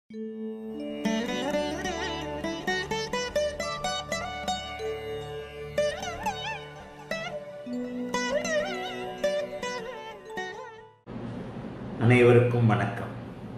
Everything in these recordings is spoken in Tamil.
அனைவருக்கும் வணக்கம்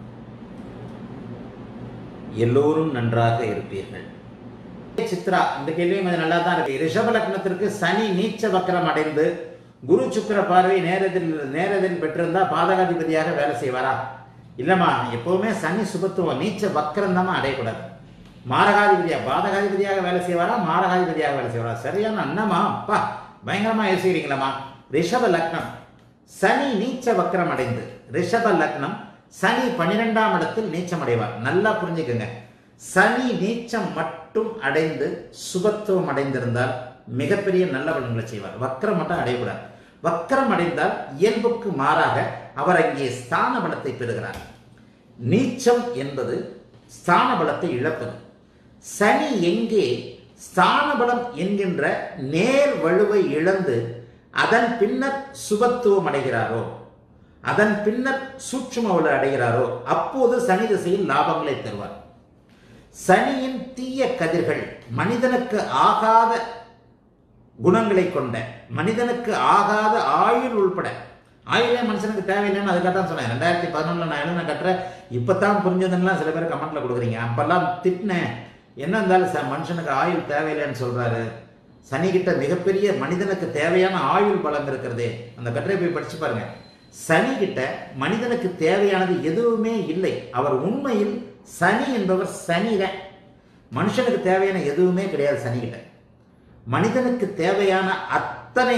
எல்லோரும் நன்றாக இருப்பீர்கள் சித்ரா இந்த கேள்வியும் கொஞ்சம் நல்லா தான் இருக்கு ரிஷப லக்னத்திற்கு சனி நீச்ச வக்கரம் அடைந்து குரு சுக்கிர பார்வை நேரத்தில் நேரத்தில் பெற்றிருந்தா பாதகாதிபதியாக வேலை செய்வாரா இல்லைம்மா எப்பவுமே சனி சுபத்துவம் நீச்ச வக்கரம் தான் அடையக்கூடாது மாரகாதிபதியா பாதகாதிபதியாக வேலை செய்வாரா மாரகாதிபதியாக வேலை செய்வாரா சரியான அண்ணமா அப்பா பயங்கரமா யோசிக்கிறீங்களம்மா ரிஷப லக்னம் சனி நீச்ச வக்கரம் அடைந்து ரிஷப லக்னம் சனி பன்னிரெண்டாம் இடத்தில் நீச்சம் அடைவார் நல்லா புரிஞ்சுக்கோங்க சனி நீச்சம் மட்டும் அடைந்து சுபத்துவம் அடைந்திருந்தால் மிகப்பெரிய நல்ல பலன்களை செய்வார் வக்கரம் மட்டும் அடையக்கூடாது வக்கரம் அடைந்தால் இயல்புக்கு மாறாக அவர் அங்கே ஸ்தான பலத்தை பெறுகிறார் நீச்சம் என்பது ஸ்தான பலத்தை இழப்பது சனி எங்கே ஸ்தான பலம் என்கின்ற நேர் வலுவை இழந்து அதன் பின்னர் சுபத்துவம் அடைகிறாரோ அதன் பின்னர் சூட்சும வலு அடைகிறாரோ அப்போது சனி திசையில் லாபங்களை தருவார் சனியின் தீய கதிர்கள் மனிதனுக்கு ஆகாத குணங்களை கொண்ட மனிதனுக்கு ஆகாத ஆயுள் உள்பட ஆயுளே மனுஷனுக்கு தேவையில்லைன்னு அதுக்காக தான் சொன்னேன் ரெண்டாயிரத்தி பதினொன்றில் நான் எழுதின கட்டுற இப்போ தான் புரிஞ்சதுன்னா சில பேர் கமெண்ட்ல கொடுக்குறீங்க அப்பெல்லாம் திட்டினேன் என்ன இருந்தாலும் ச மனுஷனுக்கு ஆயுள் தேவையில்லைன்னு சொல்றாரு சனிகிட்ட மிகப்பெரிய மனிதனுக்கு தேவையான ஆயுள் பலம் இருக்கிறதே அந்த கட்டுரை போய் படிச்சு பாருங்க சனி கிட்ட மனிதனுக்கு தேவையானது எதுவுமே இல்லை அவர் உண்மையில் சனி என்பவர் சனிதான் மனுஷனுக்கு தேவையான எதுவுமே கிடையாது சனி கிட்ட மனிதனுக்கு தேவையான அத்தனை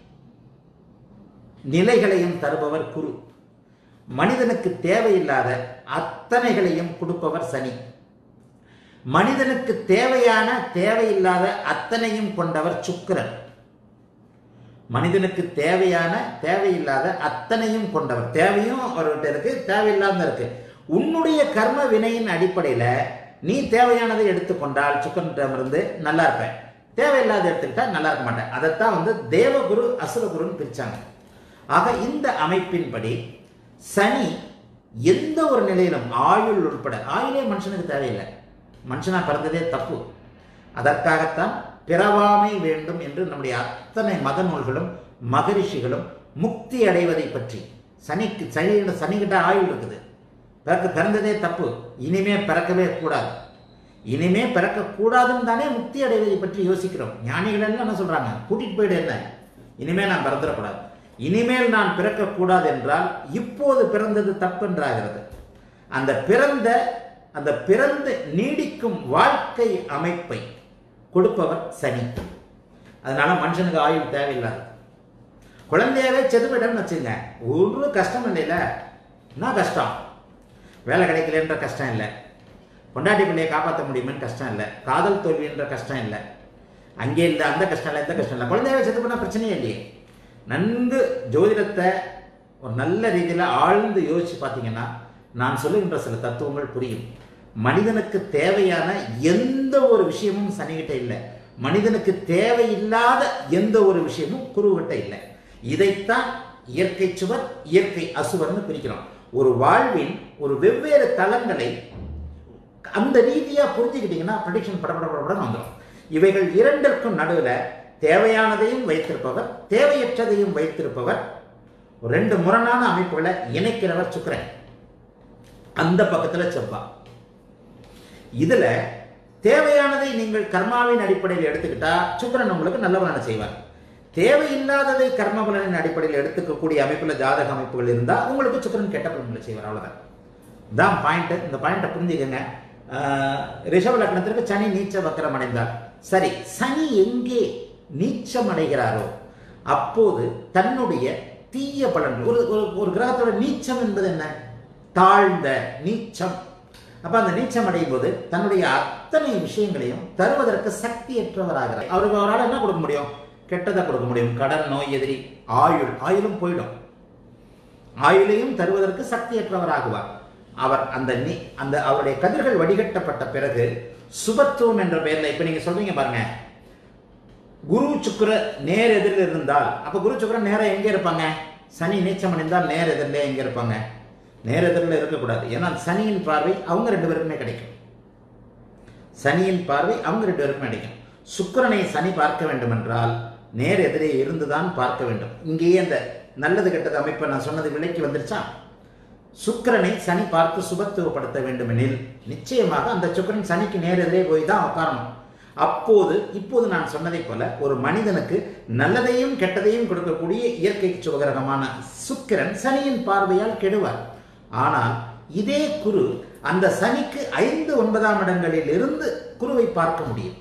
நிலைகளையும் தருபவர் குரு மனிதனுக்கு தேவையில்லாத அத்தனைகளையும் கொடுப்பவர் சனி மனிதனுக்கு தேவையான தேவையில்லாத அத்தனையும் கொண்டவர் சுக்கிரன் மனிதனுக்கு தேவையான தேவையில்லாத அத்தனையும் கொண்டவர் தேவையும் அவர்கிட்ட இருக்கு தேவையில்லாத இருக்கு உன்னுடைய கர்ம வினையின் அடிப்படையில் நீ தேவையானதை எடுத்துக்கொண்டால் சுக்கரனிடமிருந்து நல்லா இருப்ப தேவையில்லாத எடுத்துக்கிட்டா நல்லா இருக்க மாட்டேன் அதைத்தான் வந்து தேவகுரு அசுரகுருன்னு பிரிச்சாங்க ஆக இந்த அமைப்பின்படி சனி எந்த ஒரு நிலையிலும் ஆயுள் உட்பட ஆயுளே மனுஷனுக்கு தேவையில்லை மனுஷனா பிறந்ததே தப்பு அதற்காகத்தான் பிறவாமை வேண்டும் என்று நம்முடைய அத்தனை மத நூல்களும் மகரிஷிகளும் முக்தி அடைவதை பற்றி சனிக்கு சனி சனிக்கிட்ட ஆயுள் இருக்குது பிறக்க பிறந்ததே தப்பு இனிமே பிறக்கவே கூடாது இனிமே பிறக்க கூடாதுன்னு தானே முக்தி அடைவதை பற்றி யோசிக்கிறோம் ஞானிகள் எல்லாம் என்ன சொல்றாங்க கூட்டிட்டு போயிடு என்ன இனிமே நான் பிறந்துடக்கூடாது இனிமேல் நான் பிறக்கக்கூடாது என்றால் இப்போது பிறந்தது தப்பென்றாகிறது அந்த பிறந்த அந்த பிறந்த நீடிக்கும் வாழ்க்கை அமைப்பை கொடுப்பவர் சனி அதனால மனுஷனுக்கு ஆயுள் தேவையில்லாது குழந்தையாவே செதுவிடம்னு வச்சுங்க ஒரு கஷ்டம் இல்லைல்ல என்ன கஷ்டம் வேலை கிடைக்கலன்ற கஷ்டம் இல்லை பொண்டாட்டி பிள்ளையை காப்பாற்ற முடியுமென்னு கஷ்டம் இல்லை காதல் தோல்வின்ற கஷ்டம் இல்லை அங்கே இல்லை அந்த கஷ்டம் இல்லை இந்த கஷ்டம் இல்லை குழந்தையாவே செத்து பண்ணால் பிரச்சனையே இல்லையே நன்கு ஜோதிடத்தை ஒரு நல்ல ரீதியில் ஆழ்ந்து யோசிச்சு பார்த்தீங்கன்னா நான் சொல்லுகின்ற சில தத்துவங்கள் புரியும் மனிதனுக்கு தேவையான எந்த ஒரு விஷயமும் சனிகிட்ட இல்லை மனிதனுக்கு தேவையில்லாத எந்த ஒரு விஷயமும் குருவிட்ட இல்லை இதைத்தான் இயற்கை சுவர் இயற்கை அசுவர்னு பிரிக்கிறோம் ஒரு வாழ்வின் ஒரு வெவ்வேறு தளங்களை அந்த ரீதியாக புரிஞ்சுக்கிட்டீங்கன்னா ப்ரடிக்ஷன் படப்பட படப்பட வந்துடும் இவைகள் இரண்டிற்கும் நடுவில் தேவையானதையும் வைத்திருப்பவர் தேவையற்றதையும் வைத்திருப்பவர் ரெண்டு முரணான அமைப்புகளை இணைக்கிறவர் சுக்கரன் அந்த பக்கத்தில் செவ்வாய் இதுல தேவையானதை நீங்கள் கர்மாவின் அடிப்படையில் எடுத்துக்கிட்டா சுக்கரன் உங்களுக்கு நல்ல பலனை செய்வார் தேவையில்லாததை கர்ம பலனின் அடிப்படையில் எடுத்துக்கக்கூடிய அமைப்புல ஜாதக அமைப்புகள் இருந்தா உங்களுக்கு சுக்கரன் கெட்ட பலன்களை செய்வார் அவ்வளவுதான் தான் பாயிண்ட் இந்த பாயிண்ட்டை புரிஞ்சுக்கங்க ரிஷப லக்னத்திற்கு சனி நீச்ச வக்கரம் அடைந்தார் சரி சனி எங்கே நீச்சம் அடைகிறாரோ அப்போது தன்னுடைய தீய பலன்கள் ஒரு ஒரு கிரகத்தோட நீச்சம் என்பது என்ன தாழ்ந்த நீச்சம் அப்ப அந்த நீச்சம் அடையும் போது தன்னுடைய அத்தனை விஷயங்களையும் தருவதற்கு சக்தியற்றவராகிறார் அவருக்கு அவரால் என்ன கொடுக்க முடியும் கெட்டதை கொடுக்க முடியும் கடன் நோய் எதிரி ஆயுள் ஆயுளும் போயிடும் ஆயுளையும் தருவதற்கு சக்தியற்றவராகுவார் அவர் அந்த நீ அந்த அவருடைய கதிர்கள் வடிகட்டப்பட்ட பிறகு சுபத்துவம் என்ற பெயர்ல இப்ப நீங்க சொல்றீங்க பாருங்க குரு சுக்கர நேர் எதிரில் இருந்தால் அப்ப குரு சுக்கரன் நேரம் எங்க இருப்பாங்க சனி நீச்சம் அடைந்தால் நேர் எதிரில் எங்க இருப்பாங்க நேரெதிரில் இருக்கக்கூடாது ஏன்னா சனியின் பார்வை அவங்க ரெண்டு பேருக்குமே கிடைக்கும் சனியின் பார்வை அவங்க ரெண்டு பேருக்குமே கிடைக்கும் சுக்கிரனை சனி பார்க்க வேண்டும் என்றால் நேர் எதிரே இருந்துதான் பார்க்க வேண்டும் இங்கேயே அந்த நல்லது கெட்டது அமைப்பை நான் சொன்னது விலைக்கு வந்துருச்சா சுக்கிரனை சனி பார்த்து சுபத்துவப்படுத்த வேண்டுமெனில் நிச்சயமாக அந்த சுக்கிரன் சனிக்கு நேர் எதிரே போய் தான் உட்காரணும் அப்போது இப்போது நான் சொன்னதைப் போல ஒரு மனிதனுக்கு நல்லதையும் கெட்டதையும் கொடுக்கக்கூடிய இயற்கை சுபகிரகமான சுக்கிரன் சனியின் பார்வையால் கெடுவார் ஆனால் இதே குரு அந்த சனிக்கு ஐந்து ஒன்பதாம் இடங்களில் இருந்து குருவை பார்க்க முடியும்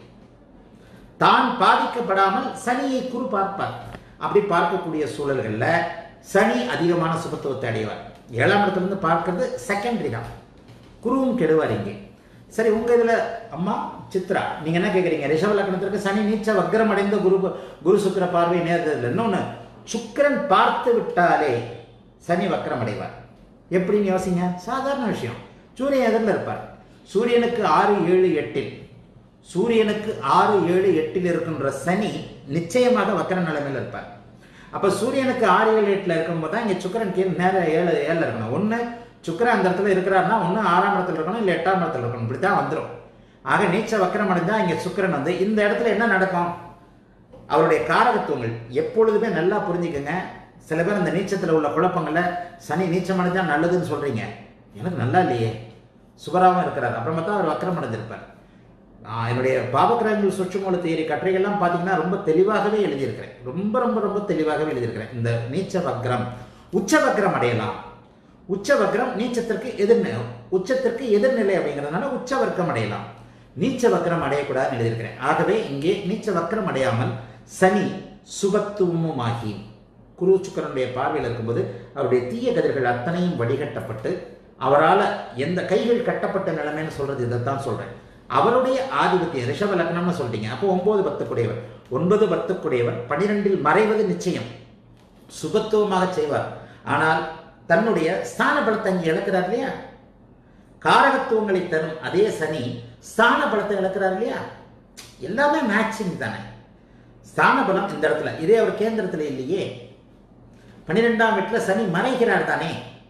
தான் பாதிக்கப்படாமல் சனியை குரு பார்ப்பார் அப்படி பார்க்கக்கூடிய சூழல்களில் சனி அதிகமான சுபத்துவத்தை அடைவார் ஏழாம் இடத்துலேருந்து பார்க்கறது செகண்டரி தான் குருவும் கெடுவார் இங்கே சரி உங்க இதுல அம்மா சித்ரா நீங்க என்ன கேக்குறீங்க ரிஷப லக்னத்திற்கு சனி நீச்ச வக்ரம் அடைந்த குரு குரு சுக்கிர பார்வை நேர்ந்ததில்லை இன்னொன்னு சுக்கிரன் பார்த்து விட்டாலே சனி வக்ரம் அடைவார் எப்படின்னு யோசிங்க சாதாரண விஷயம் சூரியன் எதிரில் இருப்பார் சூரியனுக்கு ஆறு ஏழு எட்டில் சூரியனுக்கு ஆறு ஏழு எட்டில் இருக்கின்ற சனி நிச்சயமாக வக்கர நிலைமையில் இருப்பார் அப்ப சூரியனுக்கு ஆறு ஏழு எட்டுல இருக்கும்போது தான் இங்க சுக்கிரன் கீழ் நேர ஏழு ஏழுல இருக்கணும் ஒண்ணு சுக்கிரன் அந்த இடத்துல இருக்கிறாருன்னா ஒண்ணு ஆறாம் இடத்துல இருக்கணும் இல்ல எட்டாம் இடத்துல இருக்கணும் இப்படித்தான் வந்துடும் ஆக நீச்ச வக்கரம் அடைந்தா இங்க சுக்கிரன் வந்து இந்த இடத்துல என்ன நடக்கும் அவருடைய காரகத்துவங்கள் எப்பொழுதுமே நல்லா புரிஞ்சுக்கங்க சில பேர் அந்த நீச்சத்தில் உள்ள குழப்பங்கள்ல சனி நீச்சம் அடைஞ்சா நல்லதுன்னு சொல்றீங்க எனக்கு நல்லா இல்லையே சுபராவும் இருக்கிறார் அப்புறமா தான் அவர் வக்கரம் அடைஞ்சிருப்பார் நான் என்னுடைய பாபகிரகங்கள் சுற்றுமூல தேரி கட்டுரைகள்லாம் பார்த்தீங்கன்னா ரொம்ப தெளிவாகவே எழுதியிருக்கிறேன் ரொம்ப ரொம்ப ரொம்ப தெளிவாகவே எழுதியிருக்கிறேன் இந்த நீச்ச வக்ரம் உச்ச வக்ரம் அடையலாம் உச்ச வக்ரம் நீச்சத்திற்கு எதிர்நிலை உச்சத்திற்கு எதிர்நிலை அப்படிங்கிறதுனால உச்ச வர்க்கம் அடையலாம் நீச்ச வக்ரம் அடையக்கூடாதுன்னு எழுதியிருக்கிறேன் ஆகவே இங்கே நீச்ச வக்ரம் அடையாமல் சனி சுபத்துவமுமாகி குரு சுக்கரனுடைய பார்வையில் இருக்கும்போது அவருடைய தீய கதிர்கள் அத்தனையும் வடிகட்டப்பட்டு அவரால் எந்த கைகள் கட்டப்பட்ட நிலைமைன்னு சொல்றது இதைத்தான் சொல்றேன் அவருடைய ஆதிபத்தியம் ரிஷப லக்னம்னு சொல்லிட்டீங்க அப்போ ஒன்பது பத்துக்குடையவர் ஒன்பது பத்துக்குடையவர் பனிரெண்டில் மறைவது நிச்சயம் சுபத்துவமாக செய்வார் ஆனால் தன்னுடைய ஸ்தான பலத்தை அங்கே இழக்கிறார் இல்லையா காரகத்துவங்களை தரும் அதே சனி ஸ்தான பலத்தை இழக்கிறார் இல்லையா எல்லாமே மேட்சிங் தானே ஸ்தான பலம் இந்த இடத்துல இதே அவர் கேந்திரத்தில் இல்லையே பன்னிரெண்டாம் வீட்டுல சனி மறைகிறார் தானே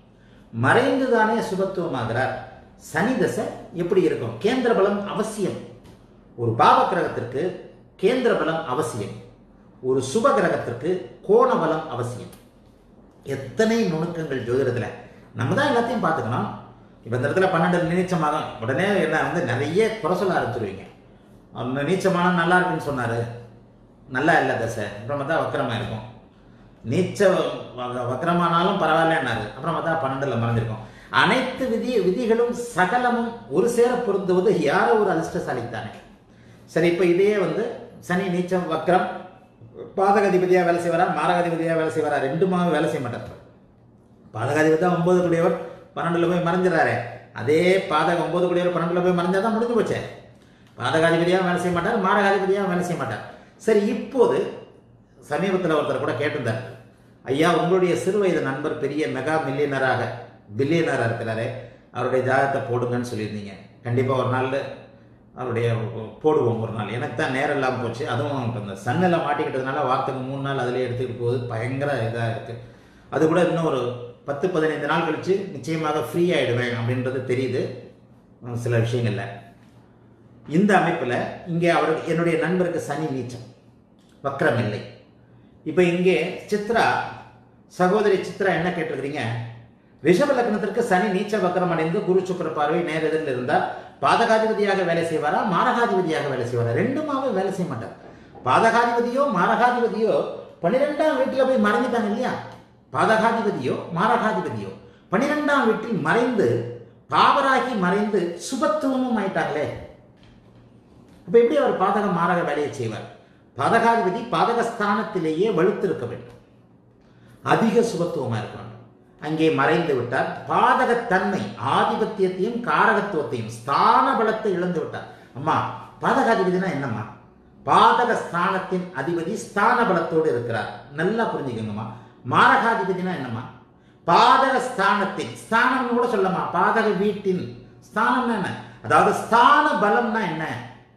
மறைந்து தானே சுபத்துவமாகிறார் சனி தசை எப்படி இருக்கும் கேந்திர பலம் அவசியம் ஒரு பாவ கிரகத்திற்கு கேந்திர பலம் அவசியம் ஒரு சுப கிரகத்திற்கு கோண பலம் அவசியம் எத்தனை நுணுக்கங்கள் ஜோதிடத்துல நம்ம தான் எல்லாத்தையும் பார்த்துக்கணும் இப்போ இந்த இடத்துல பன்னெண்டு நீச்சமாகும் உடனே என்ன வந்து நிறைய குறை சொல்ல ஆரம்பிச்சிருவீங்க அந்த நீச்சமான நல்லா இருக்குன்னு சொன்னாரு நல்லா இல்லை தசை அப்புறமா தான் வக்கரமாக இருக்கும் நீச்ச வ- வக்கரமானாலும் பரவாயில்லன்னாரு அப்புறமா தான் பன்னெண்டுல மறைஞ்சிருக்கும் அனைத்து விதி விதிகளும் சகலமும் ஒரு சேர பொருந்துவது யாரோ ஒரு அதிர்ஷ்டசாலித்தானே சரி இப்போ இதே வந்து சனி நீச்சம் வக்ரம் பாதகாதிபதியாக வேலை செய்வாரா மாரகாதிபதியாக வேலை செய்வாரா ரெண்டுமாக வேலை செய்ய மாட்டார் பாதகாதிபதி தான் ஒன்பது கூடியவர் பன்னெண்டுல போய் மறைஞ்சிடறாரு அதே பாதக ஒன்பது கூடியவர் பன்னெண்டுல போய் மறைஞ்சா தான் முடிஞ்சு போச்சே பாதகாதிபதியாக வேலை செய்ய மாட்டார் மாரகாதிபதியாக வேலை செய்ய மாட்டார் சரி இப்போது சமீபத்தில் ஒருத்தர் கூட கேட்டிருந்தார் ஐயா உங்களுடைய சிறு வயது நண்பர் பெரிய மெகா மில்லியனராக பில்லியனராக இருக்கிறாரே அவருடைய ஜாதகத்தை போடுங்கன்னு சொல்லியிருந்தீங்க கண்டிப்பாக ஒரு நாள் அவருடைய போடுவோம் ஒரு நாள் எனக்கு தான் நேரம் இல்லாமல் போச்சு அதுவும் இப்ப இந்த சன்னில் மாட்டிக்கிட்டதுனால வாரத்துக்கு மூணு நாள் அதிலே எடுத்துக்கிட்டு போகுது பயங்கர இதாக இருக்குது அது கூட இன்னும் ஒரு பத்து பதினைந்து நாள் கழித்து நிச்சயமாக ஃப்ரீ ஆகிடுவேன் அப்படின்றது தெரியுது உம், சில விஷயங்கள்ல இந்த அமைப்பில் இங்கே அவர் என்னுடைய நண்பருக்கு சனி நீச்சம் வக்ரம் இல்லை இப்போ இங்கே சித்ரா சகோதரி சித்ரா என்ன கேட்டிருக்கிறீங்க ரிஷப லக்னத்திற்கு சனி நீச்ச வக்ரம் அடைந்து குரு சுக்கிர பார்வை நேரெதிரில் இருந்தால் பாதகாதிபதியாக வேலை செய்வாரா மாரகாதிபதியாக வேலை செய்வாரா ரெண்டுமாவே வேலை செய்ய மாட்டார் பாதகாதிபதியோ மாரகாதிபதியோ பன்னிரெண்டாம் வீட்டில் போய் மறைஞ்சிட்டாங்க இல்லையா பாதகாதிபதியோ மாரகாதிபதியோ பன்னிரெண்டாம் வீட்டில் மறைந்து பாவராகி மறைந்து சுபத்துவமும் ஆயிட்டாங்களே அப்ப எப்படி அவர் பாதக மாரக வேலையை செய்வார் பாதகாதிபதி பாதகஸ்தானத்திலேயே வலுத்திருக்க வேண்டும் அதிக சுபத்துவமா இருக்க வேண்டும் அங்கே மறைந்து விட்டார் பாதகத்தன்மை ஆதிபத்தியத்தையும் காரகத்துவத்தையும் ஸ்தான பலத்தை இழந்து விட்டார் அம்மா பாதகாதிபதினா என்னம்மா பாதக ஸ்தானத்தின் அதிபதி ஸ்தான பலத்தோடு இருக்கிறார் நல்லா புரிஞ்சுக்கோங்கம்மா மாரகாதிபதினா என்னம்மா பாதக ஸ்தானத்தின் ஸ்தானம்னு கூட சொல்லமா பாதக வீட்டின் ஸ்தானம்னா என்ன அதாவது ஸ்தான பலம்னா என்ன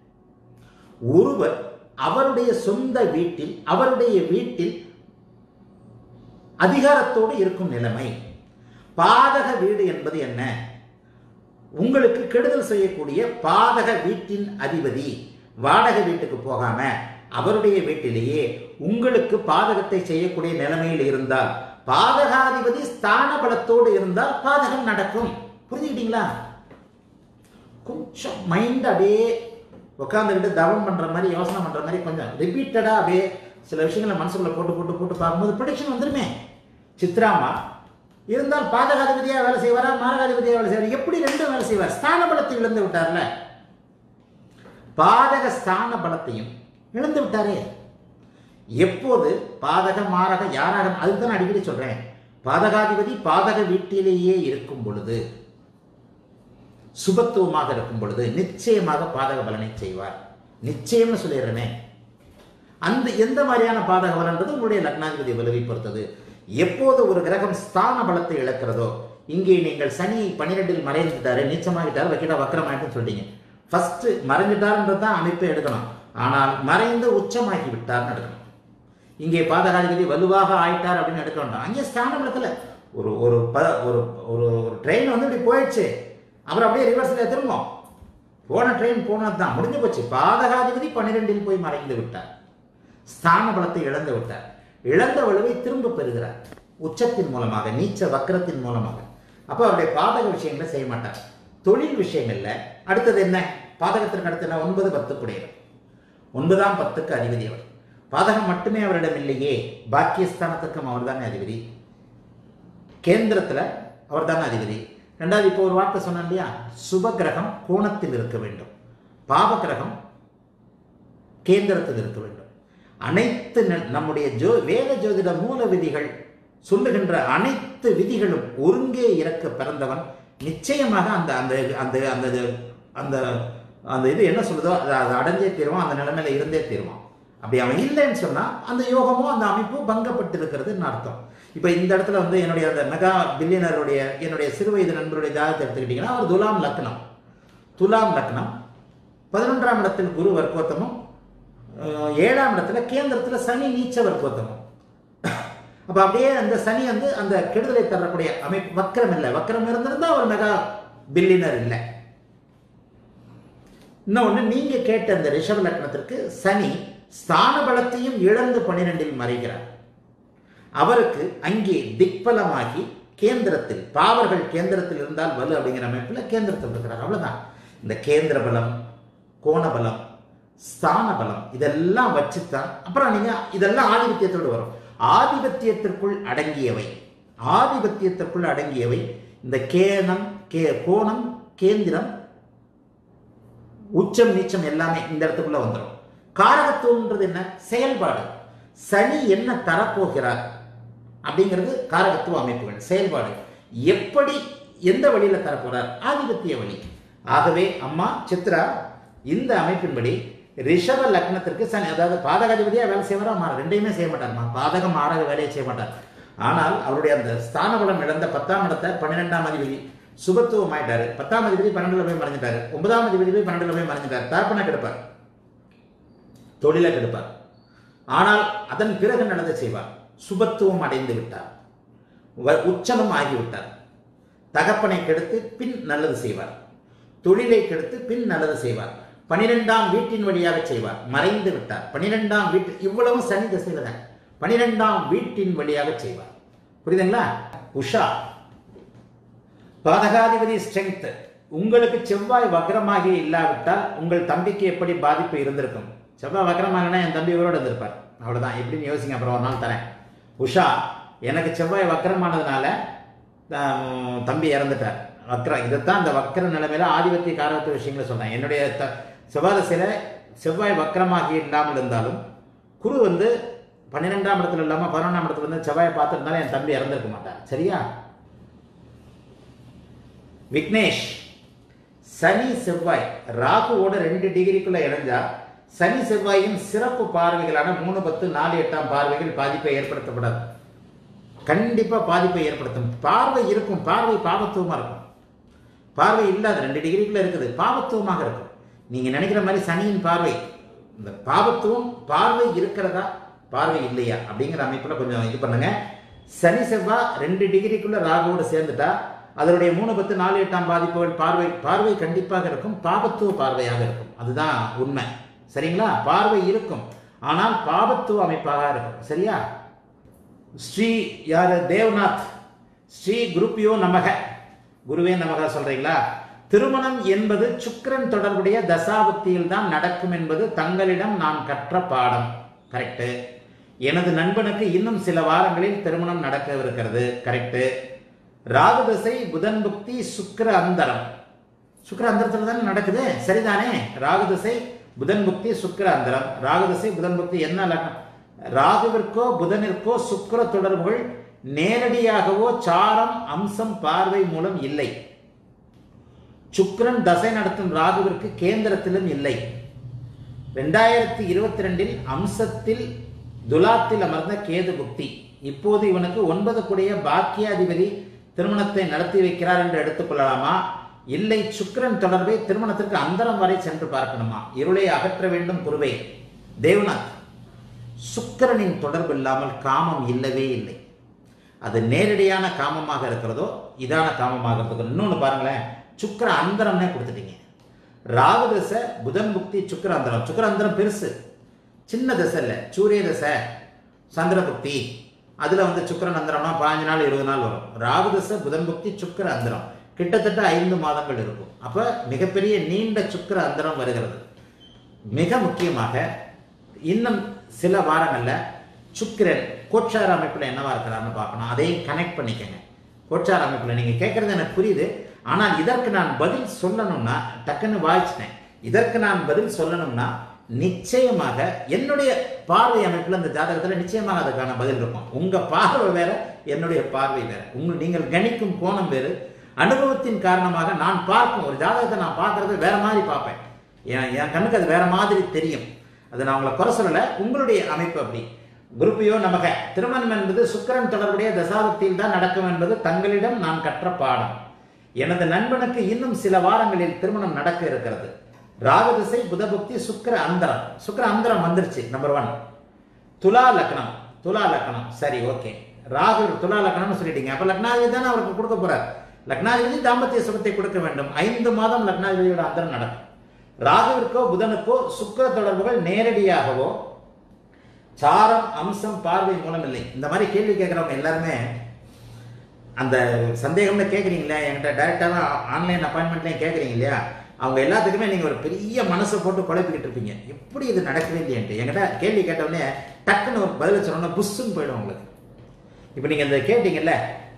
ஒருவர் அவருடைய சொந்த வீட்டில் அவருடைய வீட்டில் அதிகாரத்தோடு இருக்கும் நிலைமை பாதக வீடு என்பது என்ன உங்களுக்கு கெடுதல் செய்யக்கூடிய பாதக வீட்டின் அதிபதி வாடகை வீட்டுக்கு போகாம அவருடைய வீட்டிலேயே உங்களுக்கு பாதகத்தை செய்யக்கூடிய நிலைமையில் இருந்தால் பாதகாதிபதி ஸ்தான பலத்தோடு இருந்தால் பாதகம் நடக்கும் புரிஞ்சுக்கிட்டீங்களா கொஞ்சம் மைண்ட் அப்படியே உட்காந்துக்கிட்டு தவம் பண்ற மாதிரி யோசனை பண்ற மாதிரி கொஞ்சம் ரிப்பீட்டடா அப்படியே சில விஷயங்களை மனசுக்குள்ள போட்டு போட்டு போட்டு பார்க்கும்போது ப்ரொடிக்ஷன் வந்துருமே சித்ராமா இருந்தால் பாதகாதிபதியா வேலை செய்வாரா மாரகாதிபதியா வேலை செய்வார் எப்படி ரெண்டும் வேலை செய்வார் ஸ்தான பலத்தை இழந்து விட்டார்ல பாதக ஸ்தான பலத்தையும் இழந்து விட்டாரே எப்போது பாதக மாரக யாராக அதுக்கு தான் அடிக்கடி சொல்றேன் பாதகாதிபதி பாதக வீட்டிலேயே இருக்கும் பொழுது சுபத்துவமாக இருக்கும் பொழுது நிச்சயமாக பாதக பலனை செய்வார் நிச்சயம்னு சொல்லிடுறேனே அந்த எந்த மாதிரியான பாதக பலன்றது உங்களுடைய லக்னாதிபதி வலுவை பொறுத்தது எப்போது ஒரு கிரகம் ஸ்தான பலத்தை இழக்கிறதோ இங்கே நீங்கள் சனி பன்னிரெண்டில் மறைந்துட்டாரு நீச்சமாகிட்டார் வைக்கிட்ட வக்கரமாயிட்டுன்னு சொல்லிட்டீங்க ஃபர்ஸ்ட் மறைஞ்சிட்டாருன்றது தான் அமைப்பை எடுக்கணும் ஆனால் மறைந்து உச்சமாக்கி விட்டார்னு எடுக்கணும் இங்கே பாதகாதிபதி வலுவாக ஆயிட்டார் அப்படின்னு எடுக்க வேண்டாம் அங்கே ஸ்தான பலத்தில் ஒரு ஒரு ப ஒரு ஒரு ஒரு ட்ரெயின் வந்து இப்படி போயிடுச்சு அப்புறம் அப்படியே ரிவர்ஸில் திரும்பும் போன ட்ரெயின் போனது தான் முடிஞ்சு போச்சு பாதகாதிபதி பன்னிரெண்டில் போய் மறைந்து விட்டார் ஸ்தான பலத்தை இழந்து விட்டார் இழந்த வலுவை திரும்ப பெறுகிறார் உச்சத்தின் மூலமாக நீச்ச வக்கரத்தின் மூலமாக அப்போ அவருடைய பாதக விஷயங்களை செய்ய மாட்டார் தொழில் விஷயங்கள்ல அடுத்தது என்ன பாதகத்திற்கு அடுத்து என்ன ஒன்பது பத்துக்குடையவர் ஒன்பதாம் பத்துக்கு அதிபதி அவர் பாதகம் மட்டுமே அவரிடம் இல்லையே பாக்கியஸ்தானத்துக்கும் அவர் தானே அதிபதி கேந்திரத்தில் அவர் தானே அதிபதி ரெண்டாவது இப்போ ஒரு வார்த்தை சொன்னேன் இல்லையா சுப கிரகம் கோணத்தில் இருக்க வேண்டும் பாப கிரகம் கேந்திரத்தில் இருக்க வேண்டும் அனைத்து ந- நம்முடைய ஜோ வேத ஜோதிட மூல விதிகள் சொல்லுகின்ற அனைத்து விதிகளும் ஒருங்கே இறக்க பிறந்தவன் நிச்சயமாக அந்த அந்த அந்த அந்த இது- அந்த அந்த இது என்ன சொல்லுதோ அதை அதை அடைஞ்சே தீருவான் அந்த நிலைமையில இருந்தே தீருவான் அப்படி அவன் இல்லைன்னு சொன்னா அந்த யோகமும் அந்த அமைப்பும் பங்கப்பட்டு இருக்கிறதுன்னு அர்த்தம் இப்போ இந்த இடத்துல வந்து என்னுடைய அந்த மெகா பில்லியனருடைய என்னுடைய சிறு வயது நண்பருடைய ஜாதகத்தை எடுத்துக்கிட்டிங்கன்னா அவர் துலாம் லக்னம் துலாம் லக்னம் பதினொன்றாம் இடத்தில் குரு வர்க்கோத்தமும் அஹ், ஏழாம் இடத்துல கேந்திரத்தில் சனி நீச்ச வர்க்கோத்தமும் அப்போ அப்படியே அந்த சனி வந்து அந்த கெடுதலை தரக்கூடிய அமைப்பு வக்கரம் இல்லை வக்கரம் இருந்திருந்தா அவர் மெகா பில்லியனர் இல்லை இன்னொன்று நீங்க கேட்ட அந்த ரிஷப லக்னத்திற்கு சனி ஸ்தான பலத்தையும் இழந்து பன்னிரெண்டில் மறைகிறார் அவருக்கு அங்கே திக்பலமாகி கேந்திரத்தில் பாவர்கள் கேந்திரத்தில் இருந்தால் வலு அப்படிங்கிற அமைப்பில் கேந்திரத்தில் இருக்கிறார் அவ்வளவுதான் இந்த கேந்திர பலம் கோண பலம் ஸ்தான பலம் இதெல்லாம் வச்சுத்தான் அப்புறம் நீங்க இதெல்லாம் ஆதிபத்தியத்தோடு வரும் ஆதிபத்தியத்திற்குள் அடங்கியவை ஆதிபத்தியத்திற்குள் அடங்கியவை இந்த கேனம் கே கோணம் கேந்திரம் உச்சம் நீச்சம் எல்லாமே இந்த இடத்துக்குள்ள வந்துடும் காரகத்துவம்ன்றது என்ன செயல்பாடு சனி என்ன தரப்போகிறார் அப்படிங்கிறது காரகத்துவ அமைப்புகள் செயல்பாடு எப்படி எந்த வழியில தரப்போறார் ஆதிபத்திய வழி ஆகவே அம்மா சித்ரா இந்த அமைப்பின்படி ரிஷப லக்னத்திற்கு சனி அதாவது பாதகாதிபதியா வேலை செய்வாரா மாற ரெண்டையுமே செய்ய மாட்டார்மா பாதகம் மாறக வேலையை செய்ய மாட்டார் ஆனால் அவருடைய அந்த ஸ்தான பலம் இழந்த பத்தாம் இடத்தை பன்னிரெண்டாம் அதிபதி சுபத்துவம் ஆயிட்டாரு பத்தாம் அதிபதி பன்னெண்டுல போய் மறைஞ்சிட்டாரு ஒன்பதாம் அதிபதி போய் பன்னெண்டுல போய் மறைஞ்சிட்டார் தரப்பனை கெடுப்பார் தொழிலை கெடுப்பார் ஆனால் அதன் பிறகு நடந்த செய்வார் சுபத்துவம் அடைந்து விட்டார் வ- உச்சனம் ஆகிவிட்டார் தகப்பனை கெடுத்து பின் நல்லது செய்வார் தொழிலை கெடுத்து பின் நல்லது செய்வார் பனிரெண்டாம் வீட்டின் வழியாக செய்வார் மறைந்து விட்டார் பனிரெண்டாம் வீட்டு இவ்வளவும் சனி திசையில தான் பனிரெண்டாம் வீட்டின் வழியாக செய்வார் புரியுதுங்களா உஷா பாதகாதிபதி ஸ்ட்ரென்த் உங்களுக்கு செவ்வாய் வக்ரமாகி இல்லாவிட்டால் உங்கள் தம்பிக்கு எப்படி பாதிப்பு இருந்திருக்கும் செவ்வாய் வக்ரமாகனா என் தம்பி உயிரோடு இருந்திருப்பார் அவ்வளவுதான் எப்படின்னு யோசிங்க அப்புறம் ஒரு நாள் தரேன் உஷா எனக்கு செவ்வாய் வக்ரமானதுனால ஆம், தம்பி இறந்துட்டார் வக்ரம் இதைத்தான் அந்த வக்ர நிலைமையில ஆதிபத்திய காரகத்துவ விஷயங்களை சொன்னேன் என்னுடைய த செவ்வாதசையில செவ்வாய் வக்ரமாகி இல்லாமல் இருந்தாலும் குரு வந்து பன்னிரெண்டாம் இடத்துல இல்லாமல் பதினொன்றாம் இடத்துல இருந்து செவ்வாயை பார்த்துருந்தாலும் என் தம்பி இறந்திருக்க மாட்டார் சரியா விக்னேஷ் சனி செவ்வாய் ராகுவோட ரெண்டு டிகிரிக்குள்ள இணைஞ்சா சனி செவ்வாயின் சிறப்பு பார்வைகளான மூணு பத்து நாலு எட்டாம் பார்வைகள் பாதிப்பை ஏற்படுத்தப்படாது கண்டிப்பா பாதிப்பை ஏற்படுத்தும் பார்வை இருக்கும் பார்வை பாவத்துவமா இருக்கும் பார்வை இல்லாத ரெண்டு டிகிரிக்குள்ள இருக்குது பாவத்துவமாக இருக்கும் நீங்க நினைக்கிற மாதிரி சனியின் பார்வை இந்த பாவத்துவம் பார்வை இருக்கிறதா பார்வை இல்லையா அப்படிங்கிற அமைப்புல கொஞ்சம் இது பண்ணுங்க சனி செவ்வாய் ரெண்டு டிகிரிக்குள்ள ராகுவோடு சேர்ந்துட்டா அதனுடைய மூணு பத்து நாலு எட்டாம் பாதிப்புகள் பார்வை பார்வை கண்டிப்பாக இருக்கும் பாபத்துவ பார்வையாக இருக்கும் அதுதான் உண்மை சரிங்களா பார்வை இருக்கும் ஆனால் பாபத்துவ அமைப்பாக இருக்கும் சரியா ஸ்ரீ யார் தேவ்நாத் ஸ்ரீ குருப்பியோ நமக குருவே நமக சொல்றீங்களா திருமணம் என்பது சுக்கிரன் தொடர்புடைய தசாபுக்தியில் தான் நடக்கும் என்பது தங்களிடம் நான் கற்ற பாடம் கரெக்டு எனது நண்பனுக்கு இன்னும் சில வாரங்களில் திருமணம் நடக்கவிருக்கிறது கரெக்டு ராகு தசை புதன் புக்தி சுக்கிர அந்தரம் சுக்கிர அந்தரத்தில் தானே நடக்குது சரிதானே ராகு திசை புதன் புக்தி சுக்கிர அந்தரம் ராகு திசை புதன் புக்தி என்ன லக்னம் ராகுவிற்கோ புதனிற்கோ சுக்கிர தொடர்புகள் நேரடியாகவோ சாரம் அம்சம் பார்வை மூலம் இல்லை சுக்கிரன் தசை நடத்தும் ராகுவிற்கு கேந்திரத்திலும் இல்லை ரெண்டாயிரத்தி இருபத்தி ரெண்டில் அம்சத்தில் துலாத்தில் அமர்ந்த கேது புக்தி இப்போது இவனுக்கு ஒன்பது கூடிய பாக்கியாதிபதி திருமணத்தை நடத்தி வைக்கிறார் என்று எடுத்துக்கொள்ளலாமா இல்லை சுக்கிரன் தொடர்பை திருமணத்திற்கு அந்தரம் வரை சென்று பார்க்கணுமா இருளை அகற்ற வேண்டும் குருவே தேவநாத் சுக்கிரனின் தொடர்பு இல்லாமல் காமம் இல்லவே இல்லை அது நேரடியான காமமாக இருக்கிறதோ இதான காமமாக இருக்கிறதோ இன்னொன்று பாருங்களேன் சுக்கிர அந்தரம்னே கொடுத்துட்டீங்க ராகு தசை புதன் புக்தி சுக்கிர அந்தரம் சுக்கிர அந்தரம் பெருசு சின்ன தசை இல்லை சூரிய தசை சந்திர புக்தி அதில் வந்து சுக்கிரன் அந்தரம்னா பாஞ்சு நாள் இருபது நாள் வரும் ராகு தசை புதன் புக்தி சுக்கிர அந்தரம் கிட்டத்தட்ட ஐந்து மாதங்கள் இருக்கும் அப்போ மிகப்பெரிய நீண்ட சுக்கிர அந்தரம் வருகிறது மிக முக்கியமாக இன்னும் சில வாரங்களில் சுக்கிரன் கோச்சார அமைப்பில் என்னவா இருக்கிறார்னு பார்க்கணும் அதையும் கனெக்ட் பண்ணிக்கங்க கோச்சார அமைப்பில் நீங்கள் கேட்குறது எனக்கு புரியுது ஆனால் இதற்கு நான் பதில் சொல்லணும்னா டக்குன்னு வாய்ச்சிட்டேன் இதற்கு நான் பதில் சொல்லணும்னா நிச்சயமாக என்னுடைய பார்வை அமைப்பில் இந்த ஜாதகத்தில் நிச்சயமாக அதுக்கான பதில் இருக்கும் உங்கள் பார்வை வேற என்னுடைய பார்வை வேற உங்கள் நீங்கள் கணிக்கும் கோணம் வேறு அனுபவத்தின் காரணமாக நான் பார்க்கும் ஒரு ஜாதகத்தை நான் பார்க்கறது வேற மாதிரி பார்ப்பேன் என் என் கண்ணுக்கு அது வேற மாதிரி தெரியும் அதை நான் உங்களை குறை சொல்லலை உங்களுடைய அமைப்பு அப்படி குருப்பியோ நமக திருமணம் என்பது சுக்கிரன் தொடர்புடைய தசாபக்தியில் தான் நடக்கும் என்பது தங்களிடம் நான் கற்ற பாடம் எனது நண்பனுக்கு இன்னும் சில வாரங்களில் திருமணம் நடக்க இருக்கிறது ராகதிசை புதபக்தி சுக்கிர அந்தரம் சுக்கிர அந்தரம் வந்துருச்சு நம்பர் ஒன் துலா லக்னம் துலா லக்னம் சரி ஓகே ராகு துலா லக்னம்னு சொல்லிட்டீங்க அப்ப லக்னாதிபதி தானே அவருக்கு கொடுக்க போறார் லக்னாதிபதி தாம்பத்திய சுகத்தை கொடுக்க வேண்டும் ஐந்து மாதம் லக்னாதிபதியோட அந்தரம் நடக்கும் ராகுவிற்கோ புதனுக்கோ சுக்கிர தொடர்புகள் நேரடியாகவோ சாரம் அம்சம் பார்வை மூலம் இல்லை இந்த மாதிரி கேள்வி கேட்குறவங்க எல்லாருமே அந்த சந்தேகம்னு கேட்குறீங்களே என்கிட்ட டைரெக்டாக ஆன்லைன் அப்பாயின்மெண்ட்லேயும் கேட்குறீங்க இல்லையா அவங்க எல்லாத்துக்குமே நீங்கள் ஒரு பெரிய மனசை போட்டு குழப்பிக்கிட்டு இருப்பீங்க எப்படி இது நடக்கவே இல்லையன்ட்டு என்கிட்ட கேள்வி கேட்டவுடனே டக்குன்னு ஒரு பதில் சொன்னோன்னா புஷ்ஷுன்னு போயிடும் உங்களுக்கு இப்போ நீங்கள் இந்த கேட்டீங்கல்ல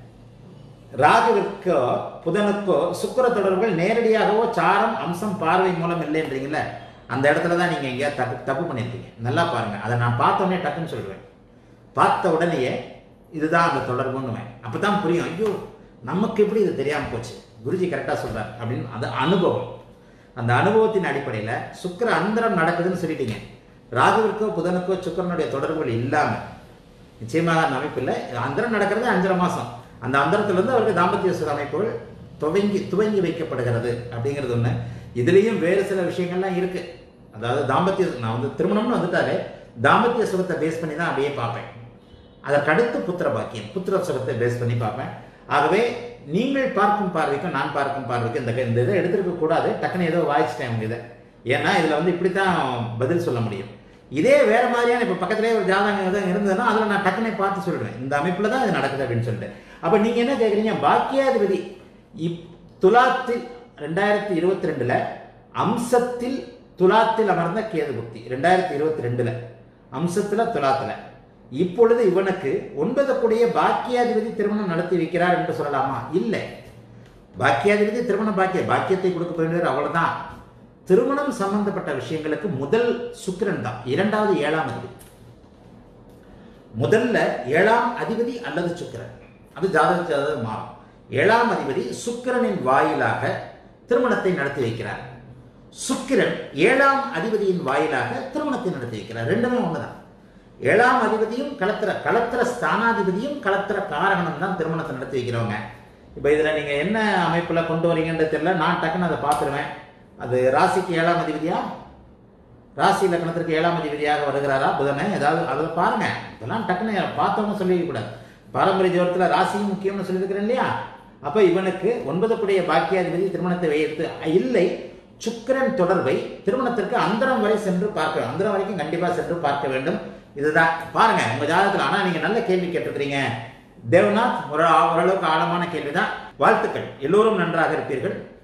ராகுவிற்கோ புதனுக்கோ சுக்கிர தொடர்புகள் நேரடியாகவோ சாரம் அம்சம் பார்வை மூலம் இல்லைன்றீங்களே அந்த இடத்துல தான் நீங்கள் எங்கேயா தப்பு தப்பு பண்ணியிருக்கீங்க நல்லா பாருங்கள் அதை நான் பார்த்தோன்னே டக்குன்னு சொல்லுவேன் பார்த்த உடனேயே இதுதான் அந்த தொடர்புன்னுவேன் அப்போ தான் புரியும் ஐயோ நமக்கு எப்படி இது தெரியாமல் போச்சு குருஜி கரெக்டாக சொல்கிறார் அப்படின்னு அது அனுபவம் அந்த அனுபவத்தின் அடிப்படையில் சுக்கிர அந்தரம் நடக்குதுன்னு சொல்லிட்டீங்க ராகுவிற்கோ புதனுக்கோ சுக்கிரனுடைய தொடர்புகள் இல்லாமல் நிச்சயமாக அந்த அமைப்பில் அந்தரம் நடக்கிறது அஞ்சரை மாதம் அந்த அந்தரத்திலிருந்து அவருக்கு தாம்பத்திய சுக அமைப்புகள் துவங்கி துவங்கி வைக்கப்படுகிறது அப்படிங்கிறது ஒன்று இதுலேயும் வேறு சில விஷயங்கள்லாம் இருக்கு அதாவது தாம்பத்திய நான் வந்து திருமணம்னு வந்துட்டாலே தாம்பத்திய சுகத்தை பேஸ் பண்ணி தான் அப்படியே பார்ப்பேன் அதற்கடுத்து புத்திர பாக்கியம் புத்திர சுகத்தை பேஸ் பண்ணி பார்ப்பேன் ஆகவே நீங்கள் பார்க்கும் பார்வைக்கும் நான் பார்க்கும் பார்வைக்கும் இந்த இந்த இதை எடுத்துருக்க கூடாது டக்குன்னு ஏதோ வாய்ச்சிட்டேன் உங்க இதை ஏன்னா இதில் வந்து இப்படி தான் பதில் சொல்ல முடியும் இதே வேற மாதிரியான இப்போ பக்கத்துலேயே ஒரு ஜாதகம் எதுவும் இருந்ததுன்னா அதில் நான் டக்குனே பார்த்து சொல்லிடுவேன் இந்த அமைப்பில் தான் இது நடக்குது அப்படின்னு சொல்லிட்டு அப்போ நீங்கள் என்ன கேட்குறீங்க பாக்கியாதிபதி இப் துலாத்தில் ரெண்டாயிரத்தி இருபத்தி ரெண்டில் அம்சத்தில் துலாத்தில் அமர்ந்த கேது புக்தி ரெண்டாயிரத்தி இருபத்தி ரெண்டில் அம்சத்தில் துலாத்தில் இப்பொழுது இவனுக்கு ஒன்பது கூடிய பாக்கியாதிபதி திருமணம் நடத்தி வைக்கிறார் என்று சொல்லலாமா இல்லை பாக்கியாதிபதி திருமண பாக்கிய பாக்கியத்தை கொடுக்க வேண்டியவர் அவ்வளவுதான் திருமணம் சம்பந்தப்பட்ட விஷயங்களுக்கு முதல் சுக்கிரன் தான் இரண்டாவது ஏழாம் அதிபதி முதல்ல ஏழாம் அதிபதி அல்லது சுக்கிரன் அது ஜாதக ஜாதகம் மாறும் ஏழாம் அதிபதி சுக்கிரனின் வாயிலாக திருமணத்தை நடத்தி வைக்கிறார் சுக்கிரன் ஏழாம் அதிபதியின் வாயிலாக திருமணத்தை நடத்தி வைக்கிறார் ரெண்டுமே ஒண்ணுதான் ஏழாம் அதிபதியும் களத்திர களத்திர ஸ்தானாதிபதியும் களத்திர காரகணம் தான் திருமணத்தை நடத்தி வைக்கிறவங்க இப்போ இதில் நீங்கள் என்ன அமைப்பில் கொண்டு வரீங்கன்றது தெரியல நான் டக்குன்னு அதை பார்த்துருவேன் அது ராசிக்கு ஏழாம் அதிபதியா ராசி லக்னத்திற்கு ஏழாம் அதிபதியாக வருகிறாரா புதனை ஏதாவது அதில் பாருங்க இதெல்லாம் டக்குன்னு பார்த்தவங்க சொல்லிக்க கூடாது பாரம்பரிய ஜோரத்தில் ராசியும் முக்கியம்னு சொல்லியிருக்கிறேன் இல்லையா அப்ப இவனுக்கு ஒன்பது கூடிய பாக்கியாதிபதி திருமணத்தை வைத்து இல்லை சுக்கிரன் தொடர்பை திருமணத்திற்கு அந்தரம் வரை சென்று பார்க்க வேண்டும். அந்தரம் வரைக்கும் கண்டிப்பா சென்று பார்க்க வேண்டும் இதுதான் பாருங்க உங்க ஜாதகத்துல ஆனா நீங்க நல்ல கேள்வி கேட்டிருக்கிறீங்க தேவநாத் ஒரு ஓரளவுக்கு ஆழமான கேள்விதான் வாழ்த்துக்கள் எல்லோரும் நன்றாக இருப்பீர்கள்